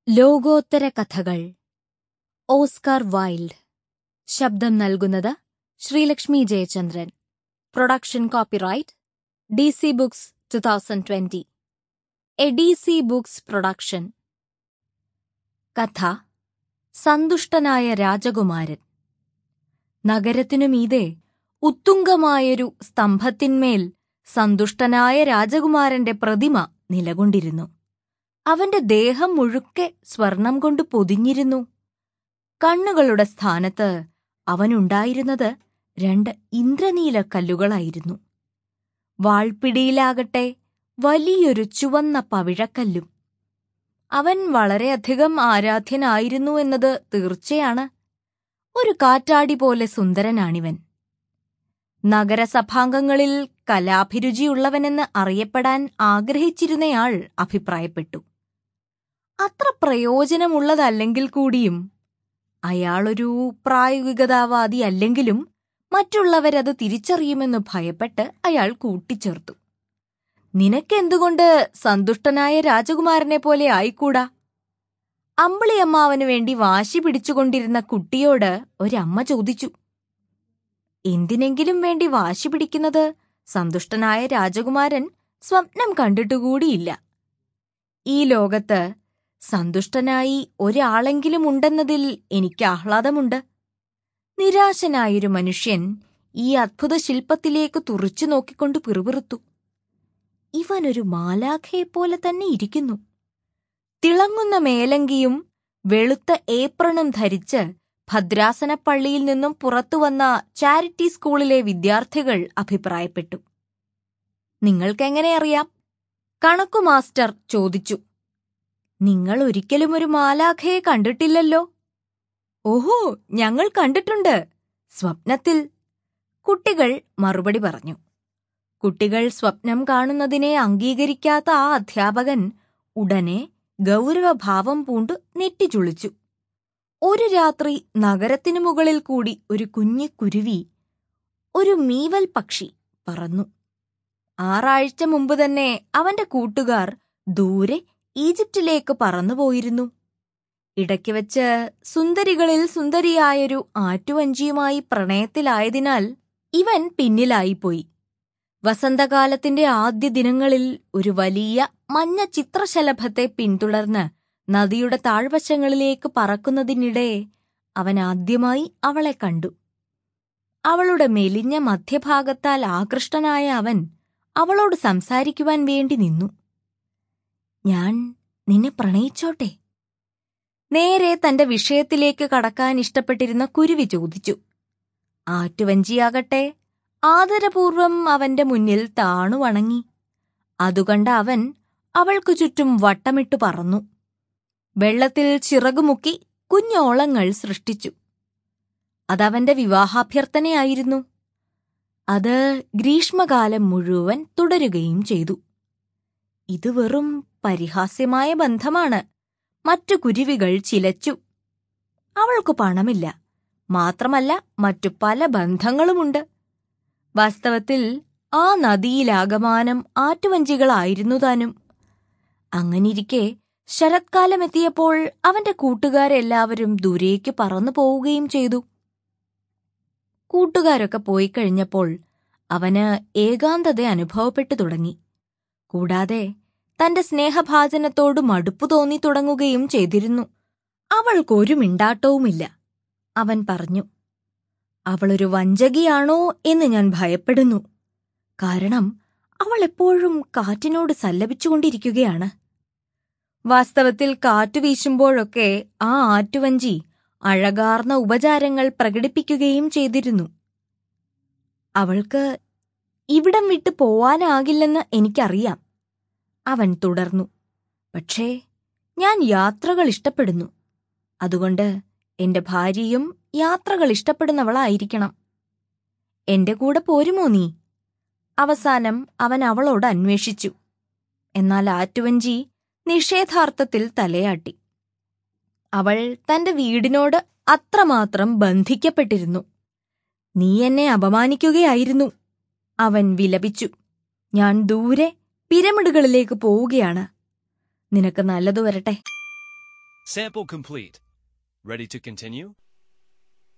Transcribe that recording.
ലോകോത്തര കഥകൾ Oscar Wilde ശബ്ദം നൽകുന്നത് Sreelakshmi Jayachandran production copyright D C books two thousand twenty എ ഡി സി ബുക്സ് പ്രൊഡക്ഷൻ കഥ സന്തുഷ്ടനായ രാജകുമാരൻ നഗരത്തിനു മീതെ ഉത്തുംഗമായൊരു സ്തംഭത്തിന്മേൽ സന്തുഷ്ടനായ രാജകുമാരന്റെ പ്രതിമ നിലകൊണ്ടിരുന്നു അവന്റെ ദേഹം മുഴുക്കെ സ്വർണം കൊണ്ട് പൊതിഞ്ഞിരുന്നു കണ്ണുകളുടെ സ്ഥാനത്ത് അവനുണ്ടായിരുന്നത് രണ്ട് ഇന്ദ്രനീല കല്ലുകളായിരുന്നു വാൾപ്പിടിയിലാകട്ടെ വലിയൊരു ചുവന്ന പവിഴക്കല്ലും അവൻ വളരെയധികം ആരാധ്യനായിരുന്നു എന്നത് തീർച്ചയാണ് ഒരു കാറ്റാടി പോലെ സുന്ദരനാണിവൻ നഗരസഭാംഗങ്ങളിൽ കലാഭിരുചിയുള്ളവനെന്ന് അറിയപ്പെടാൻ ആഗ്രഹിച്ചിരുന്നയാൾ അഭിപ്രായപ്പെട്ടു അത്ര പ്രയോജനമുള്ളതല്ലെങ്കിൽ കൂടിയും അയാളൊരു പ്രായോഗികതാവാദി അല്ലെങ്കിലും മറ്റുള്ളവരത് തിരിച്ചറിയുമെന്ന് ഭയപ്പെട്ട് അയാൾ കൂട്ടിച്ചേർത്തു നിനക്കെന്തുകൊണ്ട് സന്തുഷ്ടനായ രാജകുമാരനെ പോലെ ആയിക്കൂടാ അമ്പിളിയമ്മാവനു വേണ്ടി വാശി പിടിച്ചുകൊണ്ടിരുന്ന കുട്ടിയോട് ഒരമ്മ ചോദിച്ചു എന്തിനെങ്കിലും വേണ്ടി വാശി പിടിക്കുന്നത് സന്തുഷ്ടനായ രാജകുമാരൻ സ്വപ്നം കണ്ടിട്ടുകൂടിയില്ല ഈ ലോകത്ത് സന്തുഷ്ടനായി ഒരാളെങ്കിലും ഉണ്ടെന്നതിൽ എനിക്ക് ആഹ്ലാദമുണ്ട് നിരാശനായൊരു മനുഷ്യൻ ഈ അദ്ഭുത ശില്പത്തിലേക്ക് തുറച്ചു നോക്കിക്കൊണ്ട് പിറുപിറുത്തു ഇവനൊരു മാലാഖയെപ്പോലെ തന്നെ ഇരിക്കുന്നു തിളങ്ങുന്ന മേലങ്കിയും വെളുത്ത ഏപ്രണും ധരിച്ച് ഭദ്രാസനപ്പള്ളിയിൽ നിന്നും പുറത്തുവന്ന ചാരിറ്റി സ്കൂളിലെ വിദ്യാർത്ഥികൾ അഭിപ്രായപ്പെട്ടു നിങ്ങൾക്കെങ്ങനെ അറിയാം കണക്കു മാസ്റ്റർ ചോദിച്ചു നിങ്ങൾ ഒരിക്കലും ഒരു മാലാഖയെ കണ്ടിട്ടില്ലല്ലോ ഓഹോ ഞങ്ങൾ കണ്ടിട്ടുണ്ട് സ്വപ്നത്തിൽ കുട്ടികൾ മറുപടി പറഞ്ഞു കുട്ടികൾ സ്വപ്നം കാണുന്നതിനെ അംഗീകരിക്കാത്ത ആ അധ്യാപകൻ ഉടനെ ഗൗരവഭാവം പൂണ്ടു നെറ്റിച്ചുളിച്ചു ഒരു രാത്രി നഗരത്തിനു മുകളിൽ കൂടി ഒരു കുഞ്ഞു കുരുവി ഒരു മീവൽ പക്ഷി പറന്നു ആറാഴ്ച മുമ്പ് തന്നെ അവന്റെ കൂട്ടുകാർ ദൂരെ ഈജിപ്തിലേക്ക് പറന്നുപോയിരുന്നു ഇടയ്ക്ക് വെച്ച് സുന്ദരികളിൽ സുന്ദരിയായൊരു ആറ്റുവഞ്ചിയുമായി പ്രണയത്തിലായതിനാൽ ഇവൻ പിന്നിലായിപ്പോയി വസന്തകാലത്തിന്റെ ആദ്യ ദിനങ്ങളിൽ ഒരു വലിയ മഞ്ഞ ചിത്രശലഭത്തെ പിന്തുടർന്ന് നദിയുടെ താഴ്വശങ്ങളിലേക്ക് പറക്കുന്നതിനിടെ അവൻ ആദ്യമായി അവളെ കണ്ടു അവളുടെ മെലിഞ്ഞ മധ്യഭാഗത്താൽ ആകൃഷ്ടനായ അവൻ അവളോട് സംസാരിക്കുവാൻ വേണ്ടി നിന്നു ഞാൻ നിന്നെ പ്രണയിച്ചോട്ടെ നേരെ തന്റെ വിഷയത്തിലേക്ക് കടക്കാൻ ഇഷ്ടപ്പെട്ടിരുന്ന കുരുവി ചോദിച്ചു ആറ്റുവഞ്ചിയാകട്ടെ ആദരപൂർവം അവന്റെ മുന്നിൽ താണു വണങ്ങി അതുകണ്ട അവൻ അവൾക്കു ചുറ്റും വട്ടമിട്ടു പറന്നു വെള്ളത്തിൽ ചിറകുമുക്കി കുഞ്ഞോളങ്ങൾ സൃഷ്ടിച്ചു അതവന്റെ വിവാഹാഭ്യർത്ഥനയായിരുന്നു അത് ഗ്രീഷ്മകാലം മുഴുവൻ തുടരുകയും ചെയ്തു ഇത് വെറും പരിഹാസ്യമായ ബന്ധമാണ് മറ്റു കുരുവികൾ ചിലച്ചു അവൾക്കു പണമില്ല മാത്രമല്ല മറ്റു പല ബന്ധങ്ങളുമുണ്ട് വാസ്തവത്തിൽ ആ നദിയിലാകമാനം ആറ്റുവഞ്ചികളായിരുന്നു താനും അങ്ങനിരിക്കെ ശരത്കാലമെത്തിയപ്പോൾ അവന്റെ കൂട്ടുകാരെല്ലാവരും ദൂരേക്ക് പറന്നു പോവുകയും ചെയ്തു കൂട്ടുകാരൊക്കെ പോയി കഴിഞ്ഞപ്പോൾ അവന് ഏകാന്തത അനുഭവപ്പെട്ടു തുടങ്ങി കൂടാതെ തന്റെ സ്നേഹഭാജനത്തോട് മടുപ്പു തോന്നി തുടങ്ങുകയും ചെയ്തിരുന്നു അവൾക്കൊരു മിണ്ടാട്ടവുമില്ല അവൻ പറഞ്ഞു അവളൊരു വഞ്ചകിയാണോ എന്ന് ഞാൻ ഭയപ്പെടുന്നു കാരണം അവൾ എപ്പോഴും കാറ്റിനോട് സല്ലപിച്ചുകൊണ്ടിരിക്കുകയാണ് വാസ്തവത്തിൽ കാറ്റു വീശുമ്പോഴൊക്കെ ആ ആറ്റുവഞ്ചി അഴകാർന്ന ഉപചാരങ്ങൾ പ്രകടിപ്പിക്കുകയും ചെയ്തിരുന്നു അവൾക്ക് ഇവിടം വിട്ടു പോവാനാകില്ലെന്ന് എനിക്കറിയാം അവൻ തുടർന്നു പക്ഷേ ഞാൻ യാത്രകൾ ഇഷ്ടപ്പെടുന്നു അതുകൊണ്ട് എന്റെ ഭാര്യയും യാത്രകൾ ഇഷ്ടപ്പെടുന്നവളായിരിക്കണം എന്റെ കൂടെ പോരുമോ നീ അവസാനം അവൻ അവളോട് അന്വേഷിച്ചു എന്നാൽ ആറ്റുവഞ്ചി നിഷേധാർത്ഥത്തിൽ തലയാട്ടി അവൾ തന്റെ വീടിനോട് അത്രമാത്രം ബന്ധിക്കപ്പെട്ടിരുന്നു നീ എന്നെ അപമാനിക്കുകയായിരുന്നു അവൻ വിലപിച്ചു ഞാൻ ദൂരെ പിരമിഡുകളിലേക്ക് പോവുകയാണ് നിനക്ക് നല്ലതു വരട്ടെ Sample complete. Ready to continue?